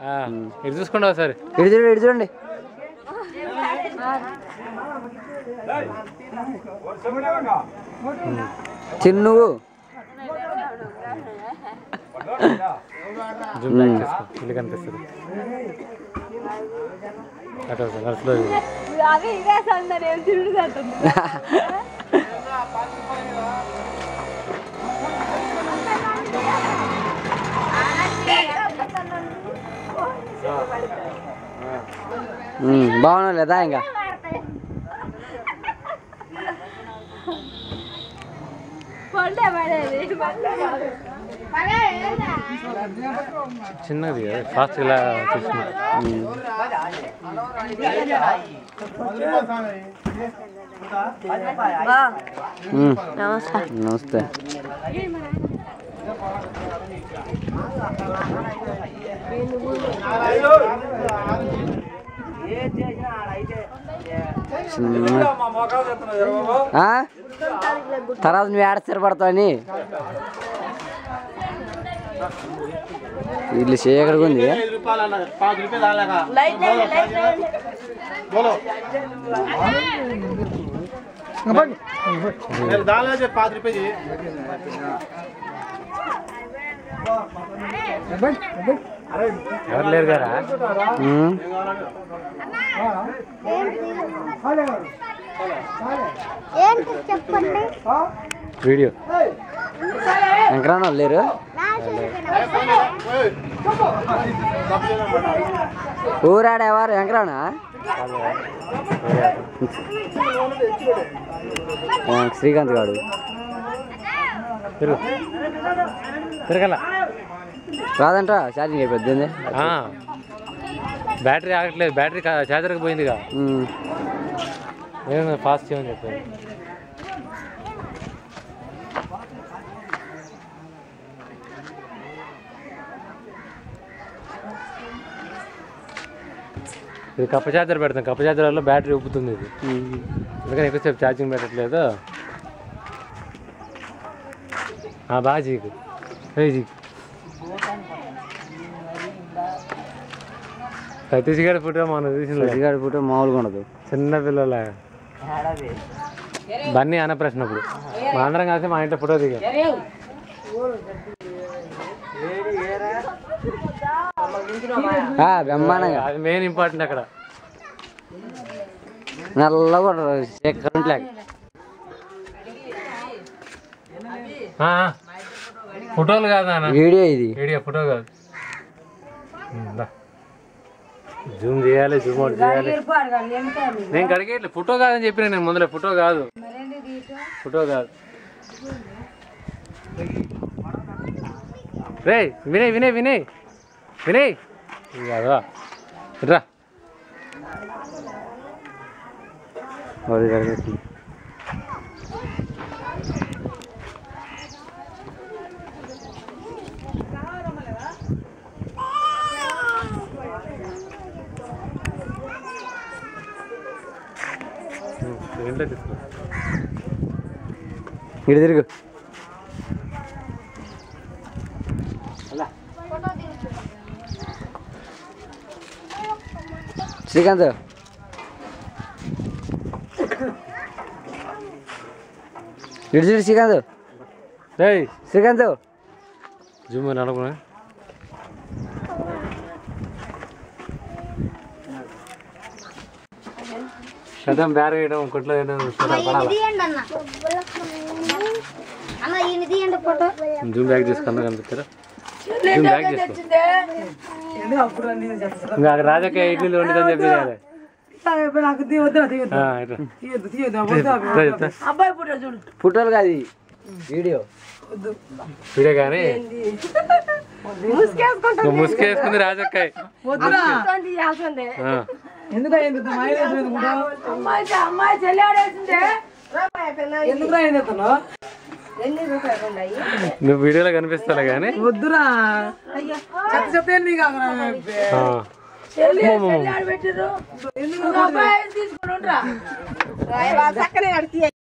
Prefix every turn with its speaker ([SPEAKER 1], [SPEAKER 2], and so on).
[SPEAKER 1] ఆ, ఇది చూసుకోండి ఒకసారి
[SPEAKER 2] ఇటు చూడండి ఇటు చూడండి చిన్ను
[SPEAKER 1] జూమ్ బ్యాక్ చేసుకో ఇల్లు కనిపిస్తుంది అటు నర్సులో చూడు.
[SPEAKER 3] అదే ఇదే సంద నేను తిరుగుతుంది
[SPEAKER 2] ఉమ్, బాగున్నా లేదా ఇంకా
[SPEAKER 3] పండే పడేది
[SPEAKER 1] చిన్నది ఫాస్ట్ ఇలా తీసుకున్నా
[SPEAKER 2] ఉమ్. ఉమ్,
[SPEAKER 3] నమస్కారం
[SPEAKER 2] నమస్తే చిన్న ఆ? తర్వాత నువ్వు ఏడ స్థిరపడతావని ఇల్లు చేయగలిగి ఉంది
[SPEAKER 1] ఎవరు లేరు కదా
[SPEAKER 2] ఉమ్.
[SPEAKER 3] ఏంటి చెప్పండి
[SPEAKER 1] వీడియో
[SPEAKER 2] వెంకరాన్న వాళ్ళు లేరు ఊరాడేవారు వెంకరానా శ్రీకాంత్ గాడు
[SPEAKER 1] తిరుగు తిరగల
[SPEAKER 2] రాదంట ఛార్జింగ్ అయిపోద్ది
[SPEAKER 1] ఆ. బ్యాటరీ ఆగట్లేదు బ్యాటరీ చార్జర్కి పోయిందిగా నేను ఫాస్ట్ చేయమని చెప్పాను ఇది కప్ప చార్జర్ పెడతాం కప్ప చార్జర్ వల్ల బ్యాటరీ ఉబ్బుతుంది ఇది అందుకని ఎక్కువసేపు ఛార్జింగ్ పెట్టట్లేదు ఆ, బాగా చీకు ఏ చీకు సతీష్ గారి ఫోటో మనం చూసిన
[SPEAKER 2] సతిగాడి ఫోటో మామూలుగా ఉండదు
[SPEAKER 1] చిన్న పిల్లల బన్నీ అన్న ప్రశ్న అప్పుడు మా అందరం కలిసి మా ఇంట్లో ఫోటో దిగా
[SPEAKER 2] ఆ, బ్రహ్మాండంగా
[SPEAKER 1] అది మెయిన్ ఇంపార్టెంట్ అక్కడ
[SPEAKER 2] నల్లగా ఉండదు కరెంట్ లేక
[SPEAKER 1] ఆ, ఆ. ఫోటోలు కాదు అన్న
[SPEAKER 2] వీడియో ఇది
[SPEAKER 1] వీడియో ఫోటో కాదు ఉమ్, దా. జూమ్ చేయాలి జూమ్ అవుట్ చేయాలి నేను కడిగేట్లే ఫోటో కాదని చెప్పిన నేను ముందర ఫోటో కాదు ఫోటో కాదు రే వినయ్ వినయ్ వినయ్ వినయ్ ఇది కాదా రా
[SPEAKER 2] వాడు కడిగేసి.
[SPEAKER 1] ఏంటో తీసుకో
[SPEAKER 2] ఇటు తిరుగు శ్రీకాంత్ ఇటు చూడు శ్రీకాంత్
[SPEAKER 1] రేయ్
[SPEAKER 2] శ్రీకాంత్
[SPEAKER 1] జూమ్ అని అనుకున్నా కథం బేర వేయడం కొట్లో వేయడం చూస్తారా పడాలా
[SPEAKER 3] తీయండి అన్న అన్న ఈయన తీయండి ఫోటో
[SPEAKER 1] జూమ్ బ్యాగ్ తీసుకున్నా కనిపిస్తారా జూమ్ బ్యాగ్ చేసుకో ఇంకా అక్కడ రాజకీయ ఇడ్లీలు వండుదని చెప్పి కదా
[SPEAKER 4] నాకు తీయొద్దు తీయొద్దు
[SPEAKER 1] ఆ, ఇట్లా.
[SPEAKER 4] తీయొద్దు తీయొద్దు
[SPEAKER 1] ఇట్లా చెప్తా.
[SPEAKER 4] అబ్బాయి పుట్టాడు చూడు
[SPEAKER 2] ఫోటోలు కాదు ఇది వీడియో
[SPEAKER 1] వీడే కానీ నువ్వు ముసుకేసుకుంది రాజక్కాయ
[SPEAKER 4] వద్దురా
[SPEAKER 1] ఆ.
[SPEAKER 4] ఎందుకు ఎందుకు మైలేజ్ ఎందుకుంటావు అమ్మాయి అమ్మాయి చెల్లి ఆడేసిందే ఎందుకురా ఏం చేస్తున్నావు
[SPEAKER 1] నువ్వు వీడియోలో కనిపిస్తాలే కానీ
[SPEAKER 4] వద్దురా చెత్త చెత్త ఏంది కాకరా
[SPEAKER 1] ఆ.
[SPEAKER 4] ఎందుకు